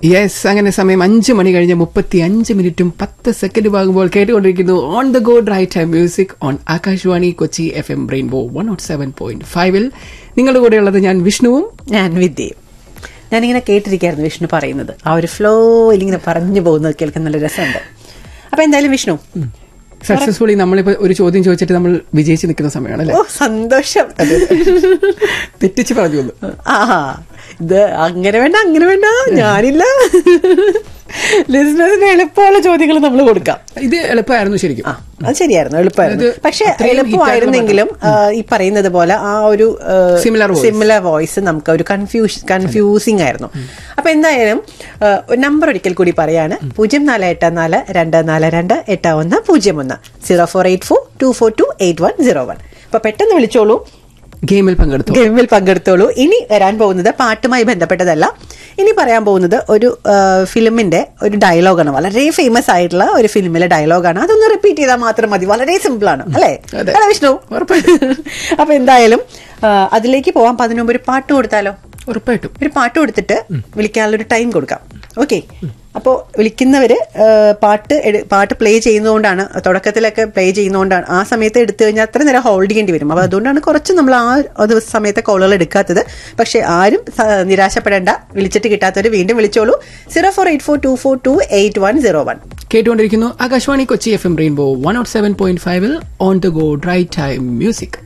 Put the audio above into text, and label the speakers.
Speaker 1: Yes അങ്ങനെ സമയം അഞ്ച് മണി കഴിഞ്ഞ് മുപ്പത്തി അഞ്ച് മിനിറ്റും പത്ത് സെക്കൻഡും ആകുമ്പോൾ കേട്ടുകൊണ്ടിരിക്കുന്നു on the go drive time music on Akashvani Kochi F M rainbow one nought seven point ഫൈവിൽ നിങ്ങളുടെ കൂടെയുള്ളത് ഞാൻ വിഷ്ണുവും
Speaker 2: ഞാൻ വിദ്യയും ഞാനിങ്ങനെ കേട്ടിരിക്കായിരുന്നു വിഷ്ണു പറയുന്നത് ആ ഒരു ഫ്ലോയിൽ ഇങ്ങനെ പറഞ്ഞു പോകുന്നത് കേൾക്കാൻ നല്ല രസമുണ്ട് അപ്പൊ എന്തായാലും വിഷ്ണു
Speaker 1: സക്സസ്ഫുള്ളി നമ്മളിപ്പോ ഒരു ചോദ്യം ചോദിച്ചിട്ട് നമ്മൾ വിജയിച്ച് നിൽക്കുന്ന സമയമാണ് അല്ലേ
Speaker 2: ഓ സന്തോഷം
Speaker 1: തെറ്റിച്ച് പറഞ്ഞു വന്നു
Speaker 2: ആ ഇത് അങ്ങനെ വേണ്ട അങ്ങനെ വേണ്ട ഞാനില്ല ലിസ്ണേഴ്സിന് എളുപ്പമുള്ള ചോദ്യങ്ങൾ നമ്മൾ കൊടുക്കാം
Speaker 1: ഇത് എളുപ്പമായിരുന്നു ശരിക്കും
Speaker 2: ആ അത് ശരിയായിരുന്നു എളുപ്പമായിരുന്നു
Speaker 1: അത്
Speaker 2: പക്ഷെ
Speaker 1: അത്രയും
Speaker 2: എളുപ്പമായിരുന്നെങ്കിലും ആ, ഈ പറയുന്നത് പോലെ ആ ഒരു
Speaker 1: Similar voice.
Speaker 2: സിമിലർ വോയിസ് നമുക്ക് ഒരു കൺഫ്യൂഷൻ കൺഫ്യൂസിംഗ് ആയിരുന്നു അപ്പൊ എന്തായാലും ആ, ഒരു നമ്പർ ഒരിക്കൽ കൂടി പറയാണ് പൂജ്യം നാല് എട്ട് നാല് രണ്ട് നാല് രണ്ട് എട്ട് ഒന്ന് പൂജ്യം ഒന്ന് zero four eight four two four two eight one zero one അപ്പൊ പെട്ടെന്ന് വിളിച്ചോളൂ
Speaker 1: ഗെയിമിൽ പങ്കെടുത്തു
Speaker 2: ഗെയിമിൽ പങ്കെടുത്തോളൂ ഇനി വരാൻ പോകുന്നത് പാട്ടുമായി ബന്ധപ്പെട്ടതല്ല ഇനി പറയാൻ പോകുന്നത് ഒരു ആ, ഫിലിമിന്റെ ഒരു ഡയലോഗാണ് വളരെ ഫേമസ് ആയിട്ടുള്ള ഒരു ഫിലിമിലെ ഡയലോഗാണ് അതൊന്ന് റിപ്പീറ്റ് ചെയ്താൽ മാത്രം മതി വളരെ സിമ്പിൾ ആണ് അല്ലേ
Speaker 1: അതെ.
Speaker 2: അല്ലേ വിഷ്ണു അപ്പൊ എന്തായാലും ആ, അതിലേക്ക് പോവാൻ അപ്പൊ അതിനു മുമ്പ് ഒരു പാട്ട് കൊടുത്താലോ
Speaker 1: ഉറപ്പായിട്ടും
Speaker 2: ഒരു പാട്ട് കൊടുത്തിട്ട് വിളിക്കാനുള്ള ഒരു ടൈം കൊടുക്കാം ഓക്കെ അപ്പോൾ വിളിക്കുന്നവര് ആ, പാട്ട് എടു- പാട്ട് പ്ലേ ചെയ്യുന്നതുകൊണ്ടാണ് തുടക്കത്തിലൊക്കെ പ്ലേ ചെയ്യുന്നതുകൊണ്ടാണ് ആ സമയത്ത് എടുത്തു കഴിഞ്ഞാൽ അത്ര നേരം ഹോൾഡ് ചെയ്യേണ്ടി വരും അപ്പോൾ അതുകൊണ്ടാണ് കുറച്ച് നമ്മൾ ആ ഒരു സമയത്തെ കോളുകൾ എടുക്കാത്തത് പക്ഷെ ആരും സ- നിരാശപ്പെടേണ്ട വിളിച്ചിട്ട് കിട്ടാത്തവർ വീണ്ടും വിളിച്ചോളൂ zero four eight four two four two eight one zero one
Speaker 1: കേട്ടുകൊണ്ടിരിക്കുന്നു Akashvani Kochi F M rainbow one nought seven point ഫൈവിൽ on the go drive time music